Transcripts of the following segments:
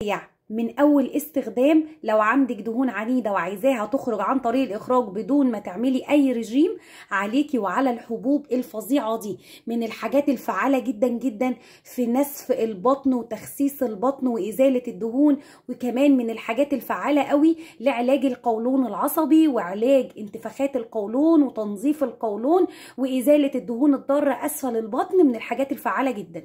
سريع من اول استخدام لو عندك دهون عنيده وعايزاها تخرج عن طريق الاخراج بدون ما تعملي اي رجيم عليكي وعلى الحبوب الفظيعه دي من الحاجات الفعاله جدا جدا في نسف البطن وتخسيس البطن وازاله الدهون وكمان من الحاجات الفعاله قوي لعلاج القولون العصبي وعلاج انتفاخات القولون وتنظيف القولون وازاله الدهون الضاره اسفل البطن من الحاجات الفعاله جدا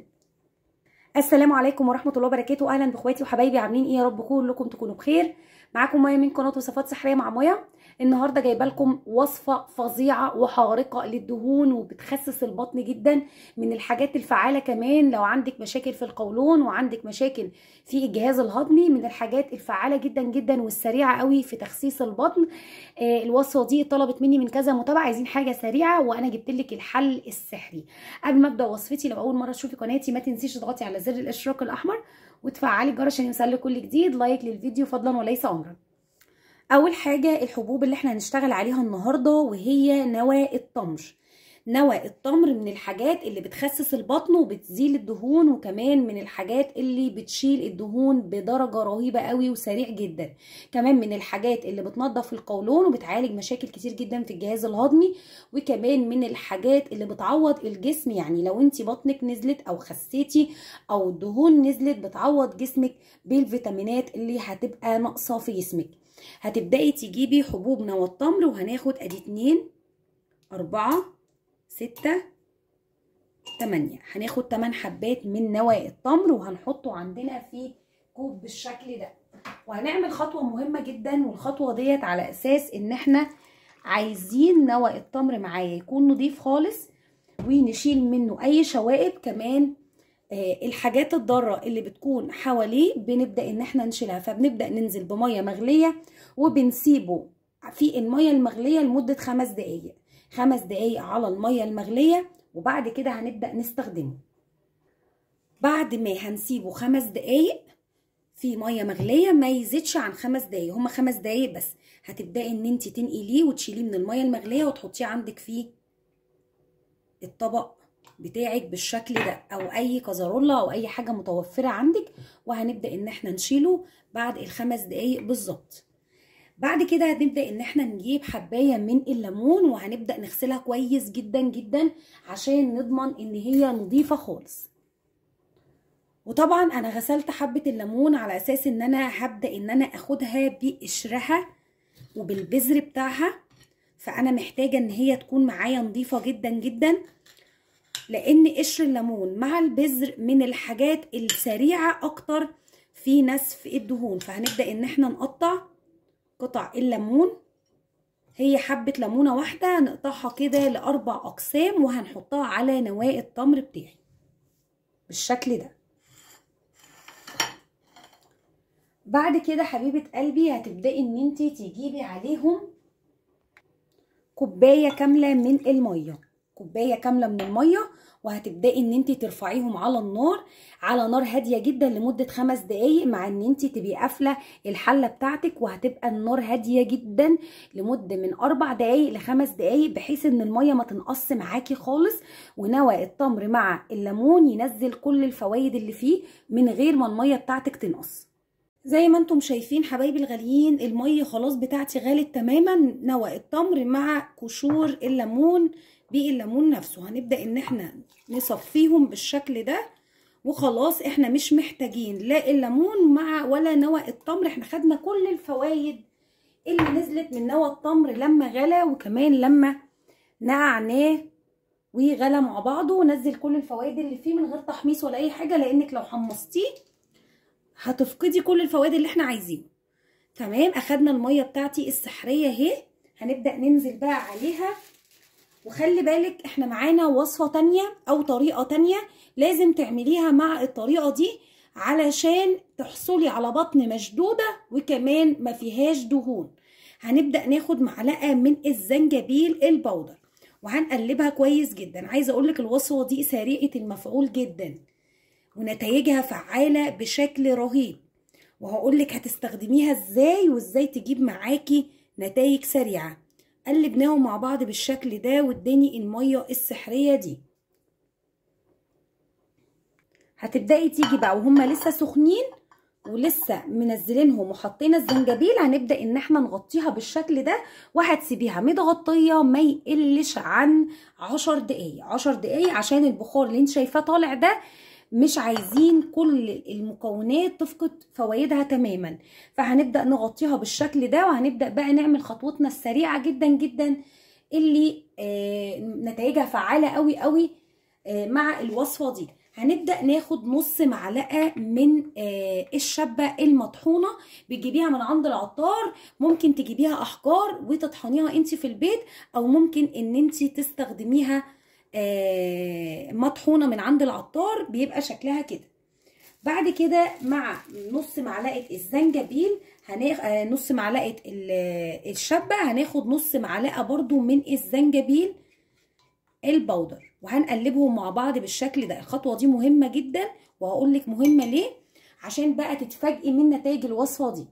السلام عليكم ورحمه الله وبركاته اهلا باخواتي وحبايبي عاملين ايه يا رب كلكم تكونوا بخير معاكم ميه من قناه وصفات سحريه مع ميه النهارده جايبه لكم وصفه فظيعه وحارقه للدهون وبتخسس البطن جدا من الحاجات الفعاله كمان لو عندك مشاكل في القولون وعندك مشاكل في الجهاز الهضمي من الحاجات الفعاله جدا جدا والسريعه قوي في تخسيس البطن آه الوصفه دي طلبت مني من كذا متابعه عايزين حاجه سريعه وانا جبت لك الحل السحري قبل ما ابدا وصفتي لو اول مره تشوفي قناتي ما تنسيش تضغطي على زر الاشتراك الاحمر وتفعلي الجرس عشان يوصلك كل جديد لايك للفيديو فضلا وليس امرا اول حاجه الحبوب اللي احنا هنشتغل عليها النهارده وهي نوى التمر نوى التمر من الحاجات اللي بتخسس البطن وبتزيل الدهون وكمان من الحاجات اللي بتشيل الدهون بدرجه رهيبه قوي وسريع جدا كمان من الحاجات اللي بتنظف القولون وبتعالج مشاكل كتير جدا في الجهاز الهضمي وكمان من الحاجات اللي بتعوض الجسم يعني لو انت بطنك نزلت او خسيتي او الدهون نزلت بتعوض جسمك بالفيتامينات اللي هتبقى ناقصه في جسمك هتبدأي تجيبي حبوب نوى التمر وهناخد ادي اتنين اربعة ستة تمانية هناخد تمن حبات من نوى التمر وهنحطه عندنا في كوب بالشكل ده وهنعمل خطوة مهمة جدا والخطوة ديت على اساس ان احنا عايزين نوى التمر معايا يكون نضيف خالص ونشيل منه اي شوائب كمان الحاجات الضاره اللي بتكون حواليه بنبدا ان احنا نشيلها فبنبدا ننزل بميه مغليه وبنسيبه في الميه المغليه لمده خمس دقايق خمس دقايق على الميه المغليه وبعد كده هنبدا نستخدمه بعد ما هنسيبه خمس دقايق في ميه مغليه ما يزيدش عن خمس دقايق هما خمس دقايق بس هتبداي ان انت تنقليه وتشيليه من الميه المغليه وتحطيه عندك في الطبق بتاعك بالشكل ده او اي كزرولة او اي حاجة متوفرة عندك وهنبدأ ان احنا نشيله بعد الخمس دقايق بالظبط بعد كده هنبدأ ان احنا نجيب حباية من الليمون وهنبدأ نغسلها كويس جدا جدا عشان نضمن ان هي نظيفة خالص وطبعا انا غسلت حبة الليمون على اساس ان انا هبدأ ان انا اخدها بقشرها وبالبذر بتاعها فانا محتاجة ان هي تكون معايا نظيفة جدا جدا لان قشر الليمون مع البذر من الحاجات السريعه اكتر في نسف الدهون فهنبدا ان احنا نقطع قطع الليمون هي حبه ليمونه واحده نقطعها كده لاربع اقسام وهنحطها على نواة التمر بتاعي بالشكل ده بعد كده حبيبه قلبي هتبداي ان انت تجيبي عليهم كوبايه كامله من الميه كوبايه كامله من الميه وهتبداي ان انت ترفعيهم على النار على نار هاديه جدا لمده خمس دقايق مع ان انت تبقي قافله الحله بتاعتك وهتبقى النار هاديه جدا لمده من اربع دقايق لخمس دقايق بحيث ان الميه ما تنقص معاكي خالص ونوى التمر مع الليمون ينزل كل الفوائد اللي فيه من غير ما الميه بتاعتك تنقص زي ما انتم شايفين حبايبي الغاليين الميه خلاص بتاعتي غالت تماما نوى التمر مع قشور الليمون بالليمون نفسه هنبدا ان احنا نصفيهم بالشكل ده وخلاص احنا مش محتاجين لا الليمون مع ولا نوى التمر احنا خدنا كل الفوائد اللي نزلت من نوى التمر لما غلى وكمان لما نقعناه وغلى مع بعضه ونزل كل الفوائد اللي فيه من غير تحميص ولا اي حاجه لانك لو حمصتيه هتفقدي كل الفوائد اللي احنا عايزينه تمام اخدنا الميه بتاعتي السحريه اهي هنبدا ننزل بقى عليها وخلي بالك احنا معانا وصفة تانية او طريقة تانية لازم تعمليها مع الطريقة دي علشان تحصلي على بطن مشدودة وكمان ما فيهاش دهون هنبدأ ناخد معلقة من الزنجبيل البودر وهنقلبها كويس جدا عايزة اقولك الوصفة دي سريعة المفعول جدا ونتائجها فعالة بشكل رهيب وهقولك هتستخدميها ازاي وازاي تجيب معاكي نتائج سريعه قلبناهم مع بعض بالشكل ده واداني الميه السحريه دي هتبداي تيجي بقى وهما لسه سخنين ولسه منزلينهم وحطينا الزنجبيل هنبدا ان احنا نغطيها بالشكل ده وهتسيبيها متغطيه ما يقلش عن عشر دقايق عشر دقايق عشان البخار اللي انت شايفاه طالع ده مش عايزين كل المكونات تفقد فوائدها تماما فهنبدا نغطيها بالشكل ده وهنبدا بقى نعمل خطوتنا السريعه جدا جدا اللي آه نتائجها فعاله قوي قوي آه مع الوصفه دي هنبدا ناخد نص معلقه من آه الشبه المطحونه بتجيبيها من عند العطار ممكن تجيبيها احجار وتطحنيها انت في البيت او ممكن ان انت تستخدميها آه مطحونه من عند العطار بيبقى شكلها كده بعد كده مع نص معلقه الزنجبيل هناخد آه نص معلقه الشبه هناخد نص معلقه برضو من الزنجبيل البودر وهنقلبهم مع بعض بالشكل ده الخطوه دي مهمه جدا وهقول لك مهمه ليه عشان بقى تتفاجئي من نتائج الوصفه دي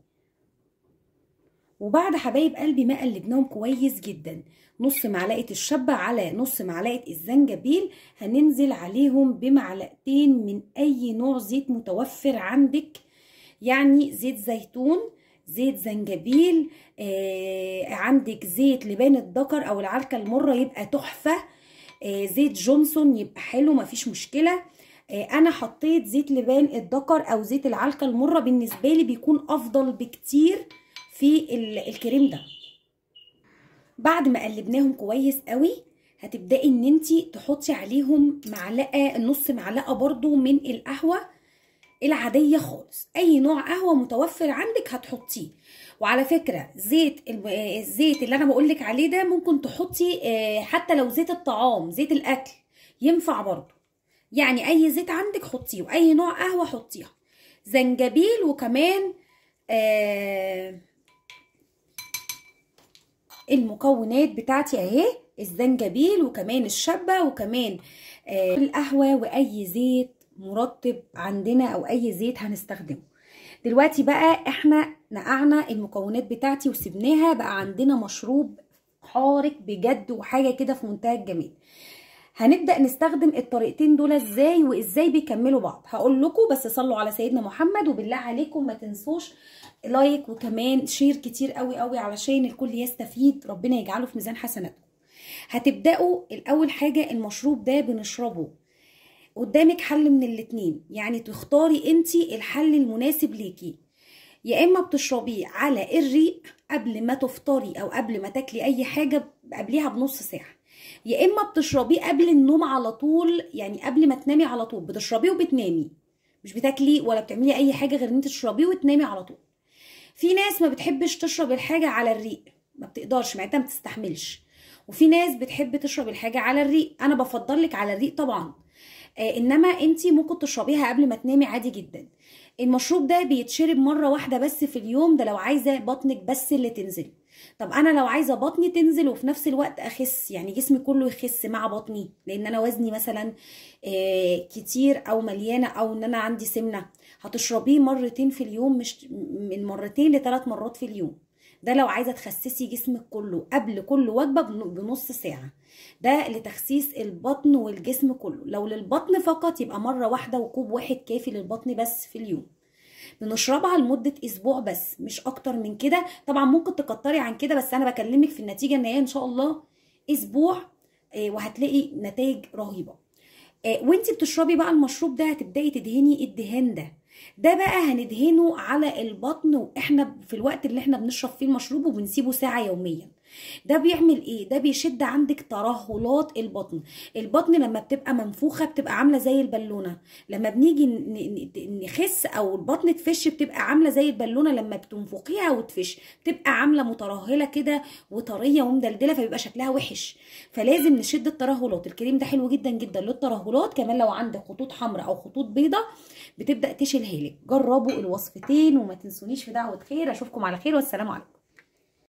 وبعد حبايب قلبي ما قلبناهم كويس جدا نص معلقه الشبه على نص معلقه الزنجبيل هننزل عليهم بمعلقتين من اي نوع زيت متوفر عندك يعني زيت زيتون زيت زنجبيل آه عندك زيت لبان الذكر او العلكه المره يبقى تحفه آه زيت جونسون يبقى حلو مفيش مشكله آه انا حطيت زيت لبان الذكر او زيت العلكه المره بالنسبه لي بيكون افضل بكتير في الكريم ده بعد ما قلبناهم كويس قوي هتبداي ان انت تحطي عليهم معلقه نص معلقه برضو من القهوه العاديه خالص اي نوع قهوه متوفر عندك هتحطيه وعلى فكره زيت الزيت اللي انا بقولك عليه ده ممكن تحطي حتى لو زيت الطعام زيت الاكل ينفع برضو يعني اي زيت عندك حطيه واي نوع قهوه حطيها زنجبيل وكمان آه المكونات بتاعتي اهي الزنجبيل وكمان الشبه وكمان آه القهوه واي زيت مرطب عندنا او اي زيت هنستخدمه دلوقتي بقى احنا نقعنا المكونات بتاعتي وسبناها بقى عندنا مشروب حارق بجد وحاجه كده في منتهى الجمال هنبدا نستخدم الطريقتين دول ازاي وازاي بيكملوا بعض هقول لكم بس صلوا على سيدنا محمد وبالله عليكم ما تنسوش لايك وكمان شير كتير قوي قوي علشان الكل يستفيد ربنا يجعله في ميزان حسناتكم هتبداوا الاول حاجه المشروب ده بنشربه قدامك حل من الاتنين يعني تختاري انت الحل المناسب ليكي يا اما بتشربيه على الريق قبل ما تفطري او قبل ما تاكلي اي حاجه قبليها بنص ساعه يا اما بتشربيه قبل النوم على طول يعني قبل ما تنامي على طول بتشربيه وبتنامي مش بتاكلي ولا بتعملي اي حاجه غير ان انت تشربيه وتنامي على طول في ناس ما بتحبش تشرب الحاجه على الريق ما بتقدرش معدتها ما بتستحملش وفي ناس بتحب تشرب الحاجه على الريق انا بفضل لك على الريق طبعا آه انما انت ممكن تشربيها قبل ما تنامي عادي جدا المشروب ده بيتشرب مره واحده بس في اليوم ده لو عايزه بطنك بس اللي تنزل طب انا لو عايزه بطني تنزل وفي نفس الوقت اخس يعني جسمي كله يخس مع بطني لان انا وزني مثلا آه كتير او مليانه او ان انا عندي سمنه هتشربيه مرتين في اليوم مش من مرتين لثلاث مرات في اليوم ده لو عايزه تخسسي جسمك كله قبل كل وجبه بنص ساعه ده لتخسيس البطن والجسم كله لو للبطن فقط يبقى مره واحده وكوب واحد كافي للبطن بس في اليوم بنشربها لمده اسبوع بس مش اكتر من كده طبعا ممكن تكتري عن كده بس انا بكلمك في النتيجه ان هي ان شاء الله اسبوع وهتلاقي نتائج رهيبه وانت بتشربي بقى المشروب ده هتبداي تدهني الدهان ده ده بقى هندهنه على البطن واحنا في الوقت اللي احنا بنشرب فيه المشروب وبنسيبه ساعه يوميا ده بيعمل ايه ده بيشد عندك ترهلات البطن البطن لما بتبقى منفوخه بتبقى عامله زي البالونه لما بنيجي نخس او البطن تفش بتبقى عامله زي البالونه لما بتنفخيها وتفش بتبقى عامله مترهله كده وطريه ومدلدله فبيبقى شكلها وحش فلازم نشد الترهلات الكريم ده حلو جدا جدا للترهلات كمان لو عندك خطوط حمراء او خطوط بيضاء بتبدا تشيلها لك جربوا الوصفتين وما تنسونيش في دعوه خير اشوفكم على خير والسلام عليكم